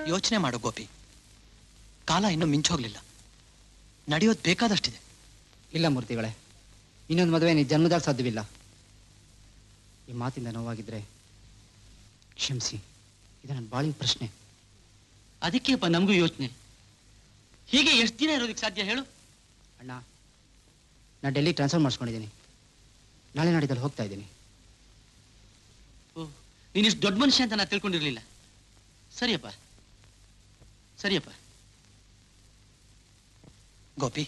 ಯೋಚನೆ ಮಾಡು ಗೋಪಿ ಕಾಲ ಇನ್ನೂ ಮಿಂಚೋಗ್ಲಿಲ್ಲ ನಡೆಯೋದು ಬೇಕಾದಷ್ಟಿದೆ ಇಲ್ಲ ಮೂರ್ತಿಗಳೇ ಇನ್ನೊಂದು ಮದುವೆ ನೀ ಜನ್ಮದಾಗ ಸಾಧ್ಯವಿಲ್ಲ ಈ ಮಾತಿಂದ ನೋವಾಗಿದ್ರೆ ಕ್ಷಮಿಸಿ ಇದು ನನ್ನ ಬಾಳಿನ ಪ್ರಶ್ನೆ ಅದಕ್ಕೆಪ್ಪ ನಮಗೂ ಯೋಚನೆ ಹೀಗೆ ಎಷ್ಟು ದಿನ ಇರೋದಕ್ಕೆ ಸಾಧ್ಯ ಹೇಳು ಅಣ್ಣ ನಾನು ಡೆಲ್ಲಿ ಟ್ರಾನ್ಸ್ಫರ್ ಮಾಡಿಸ್ಕೊಂಡಿದ್ದೀನಿ ನಾಳೆ ನಾಡಿದ್ದಲ್ಲಿ ಹೋಗ್ತಾ ಇದ್ದೀನಿ ಓ ನೀನಿಷ್ಟು ದೊಡ್ಡ ಮನುಷ್ಯ ಅಂತ ನಾನು ತಿಳ್ಕೊಂಡಿರ್ಲಿಲ್ಲ ಸರಿಯಪ್ಪ ಸರಿಯಪ್ಪ ಗೋಪಿ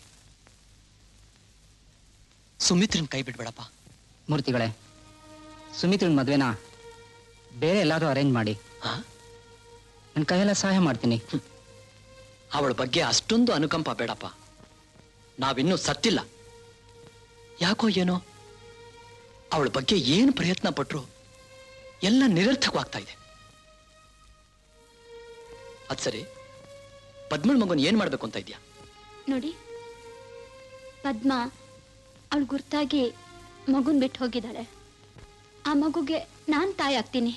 ಸುಮಿತ್ರನ್ ಕೈ ಬಿಡ್ಬೇಡಪ್ಪ ಮೂರ್ತಿಗಳೇ ಸುಮಿತ್ರನ ಮದುವೆನ ಬೇರೆ ಎಲ್ಲಾದರೂ ಅರೇಂಜ್ ಮಾಡಿ ಹಾ ನನ್ನ ಕೈಯೆಲ್ಲ ಸಹಾಯ ಮಾಡ್ತೀನಿ ಅವಳ ಬಗ್ಗೆ ಅಷ್ಟೊಂದು ಅನುಕಂಪ ಬೇಡಪ್ಪ ನಾವಿನ್ನೂ ಸತ್ತಿಲ್ಲ ಯಾಕೋ ಏನೋ ಅವಳ ಬಗ್ಗೆ ಏನು ಪ್ರಯತ್ನ ಪಟ್ರು ಎಲ್ಲ ನಿರರ್ಥಕವಾಗ್ತಾ ಇದೆ ಅದ್ ಸರಿ ಪದ್ಮಳ್ ಮಗನ್ ಏನ್ ಮಾಡ್ಬೇಕು ಅಂತ ಇದ್ಯಾ ನೋಡಿ ಪದ್ಮ ಅವಳು ಗುರ್ತಾಗಿ ಮಗುನ್ ಬಿಟ್ಟು ಹೋಗಿದ್ದಾಳೆ ಆ ಮಗುಗೆ ನಾನ್ ತಾಯಿ ಆಗ್ತೀನಿ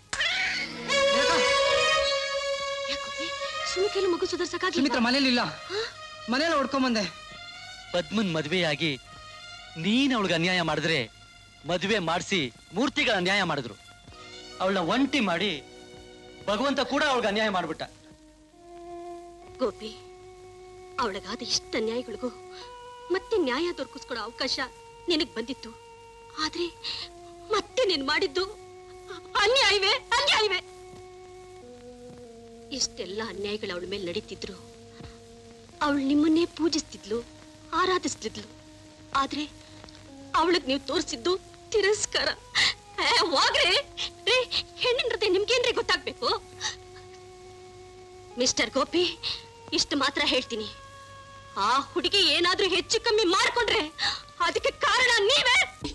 ಸುಮಿಕೆಲ್ಲ ಮಗು ಸುಧಾರ್ಸಕ್ಕಾಗಿಲ್ಲ ಸುಮಿತ್ರ ಮನೇಲಿಲ್ಲ ಮನೇಲಿ ಹೊಡ್ಕೊಂಬಂದೆ ಪದ್ಮನ್ ಮದುವೆಯಾಗಿ ನೀನ್ ಅವಳಿಗೆ ಅನ್ಯಾಯ ಮಾಡಿದ್ರೆ ಮದುವೆ ಮಾಡಿಸಿ ಮೂರ್ತಿಗಳ ಅನ್ಯಾಯ ಮಾಡಿದ್ರು ಅವಳನ್ನ ಒಂಟಿ ಮಾಡಿ ಭಗವಂತ ಕೂಡ ಅವಳಿಗೆ ಅನ್ಯಾಯ ಮಾಡ್ಬಿಟ್ಟ ಗೋಪಿ ಅವಳಗಾದ ಇಷ್ಟ ಅನ್ಯಾಯಗಳಿಗೂ ಮತ್ತೆ ನ್ಯಾಯ ದೊರಕಿಸ್ಕೊಡೋ ಅವಕಾಶ ನಿನಗ್ ಬಂದಿತ್ತು ಆದ್ರೆ ಮತ್ತೆ ನೀನ್ ಮಾಡಿದ್ದು ಅನ್ಯಾಯವೇ ಅನ್ಯಾಯವೇ ಇಷ್ಟೆಲ್ಲ ಅನ್ಯಾಯಗಳು ಅವಳ ಮೇಲೆ ನಡೀತಿದ್ರು ಅವಳು ನಿಮ್ಮನ್ನೇ ಪೂಜಿಸ್ತಿದ್ಲು ಆರಾಧಿಸ್ತಿದ್ಲು ಆದ್ರೆ ಅವಳಗ್ ನೀವು ತೋರಿಸಿದ್ದು ತಿರಸ್ಕಾರ ಏ, ಹೋಗ್ರಿ ರೀ, ಹೆಣ್ಣಿನ ಹೃದಯ ನಿಮ್ಗೇನ್ರಿ ಗೊತ್ತಾಗ್ಬೇಕು ಮಿಸ್ಟರ್ ಗೋಪಿ ಇಷ್ಟು ಮಾತ್ರ ಹೇಳ್ತೀನಿ ಆ ಹುಡುಗಿ ಏನಾದ್ರೂ ಹೆಚ್ಚು ಕಮ್ಮಿ ಮಾಡ್ಕೊಂಡ್ರೆ ಅದಕ್ಕೆ ಕಾರಣ ನೀವೇ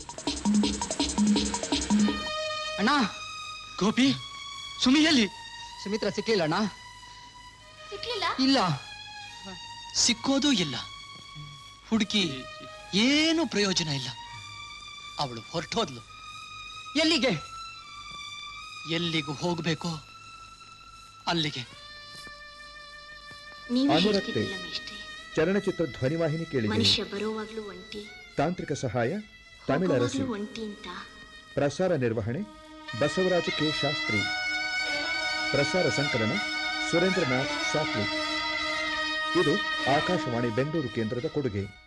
ಅಣ್ಣ ಗೋಪಿ ಸುಮಿ ಎಲ್ಲಿ ಸುಮಿತ್ರ ಸಿಕ್ಲಿಲ್ಲ ಅಣ್ಣ ಸಿಕ್ಲಿಲ್ಲ ಇಲ್ಲ ಸಿಕ್ಕೋದೂ ಇಲ್ಲ ಹುಡುಕಿ ಏನು ಪ್ರಯೋಜನ ಇಲ್ಲ ಅವಳು ಹೊರಟೋದ್ಲು ಎಲ್ಲಿಗೆ ಎಲ್ಲಿಗೂ ಹೋಗ್ಬೇಕೋ ಅಲ್ಲಿಗೆ ನೀವೇ ಅನುರಕ್ತೆ. ಹೇಳ್ತಿದ್ದಿಲ್ಲ ಮೇಷ್ಟ್ರೆ ಚಲನಚಿತ್ರ ಧ್ವನಿವಾಹಿನಿ ಕೇಳಿದೆ ಮನುಷ್ಯ ಬರುವಾಗ್ಲೂ ಒಂಟಿ ತಾಂತ್ರಿಕ ಸಹಾಯ ತಮಿಳ ಅರಸಿ ಹೋಗುವಾಗ್ಲೂ ಒಂಟಿ ಅಂತ ಪ್ರಸಾರ ನಿರ್ವಹಣೆ ಬಸವರಾಜ ಕೆ ಶಾಸ್ತ್ರಿ ಪ್ರಸಾರ ಸಂಕಲನ ಸುರೇಂದ್ರನಾಥ್ ಸಾತ್ವಿಕ್ ಇದು ಆಕಾಶವಾಣಿ ಬೆಂಗಳೂರು ಕೇಂದ್ರದ ಕೊಡುಗೆ